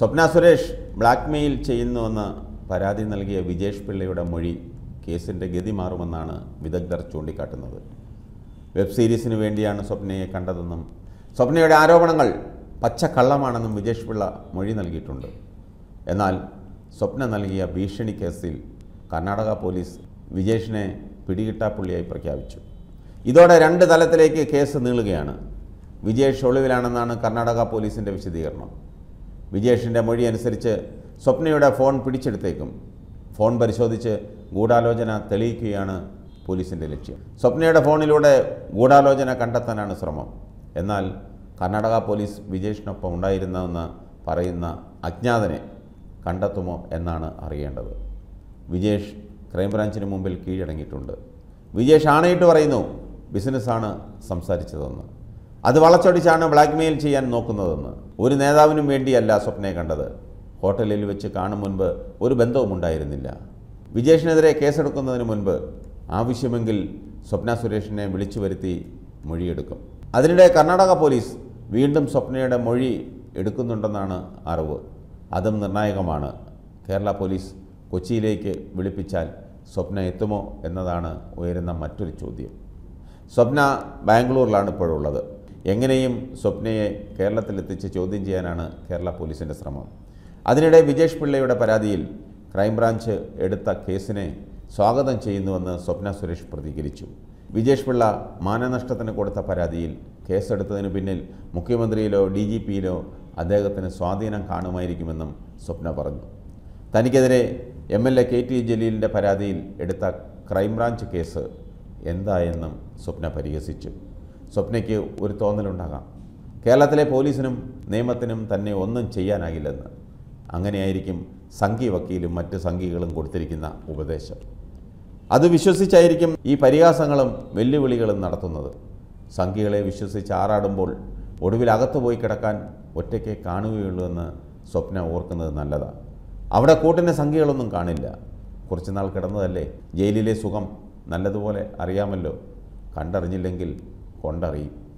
സ്വപ്ന Suresh blackmail ചെയ്യുന്നുവെന്ന് പരാതി നൽകിയ വിജേഷ് പിള്ളയുടെ മൊഴി കേസിൻ്റെ ഗതി മാറുമെന്നാണ് വിദഗ്ധർ ചൂണ്ടിക്കാട്ടുന്നത് വെബ് സീരീസിന് വേണ്ടിയാണ് സ്വപ്നയെ കണ്ടതെന്നും സ്വപ്നയുടെ ആരോപണങ്ങൾ പച്ചക്കള്ളമാണെന്നും വിജേഷ് പിള്ള മൊഴി നൽകിയിട്ടുണ്ട് എന്നാൽ സ്വപ്ന നൽകിയ ഭീഷണി കേസിൽ കർണാടക പോലീസ് വിജേഷിനെ പിടികിട്ടാപ്പുള്ളിയായി പ്രഖ്യാപിച്ചു ഇതോടെ രണ്ട് തലത്തിലേക്ക് കേസ് നീളുകയാണ് വിജേഷ് ഒളിവിലാണെന്നാണ് കർണാടക പോലീസിൻ്റെ വിശദീകരണം വിജേഷിൻ്റെ മൊഴി അനുസരിച്ച് സ്വപ്നയുടെ ഫോൺ പിടിച്ചെടുത്തേക്കും ഫോൺ പരിശോധിച്ച് ഗൂഢാലോചന തെളിയിക്കുകയാണ് പോലീസിൻ്റെ ലക്ഷ്യം സ്വപ്നയുടെ ഫോണിലൂടെ ഗൂഢാലോചന കണ്ടെത്താനാണ് ശ്രമം എന്നാൽ കർണാടക പോലീസ് വിജേഷിനൊപ്പം ഉണ്ടായിരുന്നെന്ന് പറയുന്ന അജ്ഞാതനെ കണ്ടെത്തുമോ എന്നാണ് അറിയേണ്ടത് വിജേഷ് ക്രൈംബ്രാഞ്ചിന് മുമ്പിൽ കീഴടങ്ങിയിട്ടുണ്ട് വിജേഷ് ആണയിട്ട് പറയുന്നു ബിസിനസ്സാണ് സംസാരിച്ചതെന്ന് അത് വളച്ചൊടിച്ചാണ് ബ്ലാക്ക്മെയിൽ ചെയ്യാൻ നോക്കുന്നതെന്ന് ഒരു നേതാവിനും വേണ്ടിയല്ല സ്വപ്നയെ കണ്ടത് ഹോട്ടലിൽ വെച്ച് കാണും മുൻപ് ഒരു ബന്ധവും ഉണ്ടായിരുന്നില്ല വിജേഷിനെതിരെ കേസെടുക്കുന്നതിന് മുൻപ് ആവശ്യമെങ്കിൽ സ്വപ്ന സുരേഷിനെ വിളിച്ചു വരുത്തി മൊഴിയെടുക്കും അതിനിടെ കർണാടക പോലീസ് വീണ്ടും സ്വപ്നയുടെ മൊഴി എടുക്കുന്നുണ്ടെന്നാണ് അറിവ് അതും നിർണായകമാണ് കേരള പോലീസ് കൊച്ചിയിലേക്ക് വിളിപ്പിച്ചാൽ സ്വപ്ന എത്തുമോ എന്നതാണ് ഉയരുന്ന മറ്റൊരു ചോദ്യം സ്വപ്ന ബാംഗ്ലൂരിലാണ് ഇപ്പോഴുള്ളത് എങ്ങനെയും സ്വപ്നയെ കേരളത്തിലെത്തിച്ച് ചോദ്യം ചെയ്യാനാണ് കേരള പോലീസിൻ്റെ ശ്രമം അതിനിടെ വിജേഷ് പിള്ളയുടെ പരാതിയിൽ ക്രൈംബ്രാഞ്ച് എടുത്ത കേസിനെ സ്വാഗതം ചെയ്യുന്നുവെന്ന് സ്വപ്ന സുരേഷ് പ്രതികരിച്ചു വിജേഷ് പിള്ള മാനനഷ്ടത്തിന് കൊടുത്ത പരാതിയിൽ കേസെടുത്തതിന് പിന്നിൽ മുഖ്യമന്ത്രിയിലോ ഡി ജി പിയിലോ അദ്ദേഹത്തിന് സ്വാധീനം കാണുമായിരിക്കുമെന്നും സ്വപ്ന പറഞ്ഞു തനിക്കെതിരെ M L A K T ജലീലിൻ്റെ പരാതിയിൽ എടുത്ത ക്രൈംബ്രാഞ്ച് കേസ് എന്തായെന്നും സ്വപ്ന പരിഹസിച്ചു സ്വപ്നയ്ക്ക് ഒരു തോന്നലുണ്ടാകാം കേരളത്തിലെ പോലീസിനും നിയമത്തിനും തന്നെ ഒന്നും ചെയ്യാനാകില്ലെന്ന് അങ്ങനെയായിരിക്കും സംഘി വക്കീലും മറ്റ് സംഘികളും കൊടുത്തിരിക്കുന്ന ഉപദേശം അത് വിശ്വസിച്ചായിരിക്കും ഈ പരിഹാസങ്ങളും വെല്ലുവിളികളും നടത്തുന്നത് സംഘികളെ വിശ്വസിച്ച് ആറാടുമ്പോൾ ഒടുവിൽ അകത്തു പോയി കിടക്കാൻ ഒറ്റയ്ക്ക് കാണുകയുള്ളൂ എന്ന് സ്വപ്ന ഓർക്കുന്നത് നല്ലതാണ് അവിടെ കൂട്ടിന് സംഖ്യകളൊന്നും കാണില്ല കുറച്ചുനാൾ കിടന്നതല്ലേ ജയിലിലെ സുഖം നല്ലതുപോലെ അറിയാമല്ലോ കണ്ടറിഞ്ഞില്ലെങ്കിൽ കൊണ്ടറിയും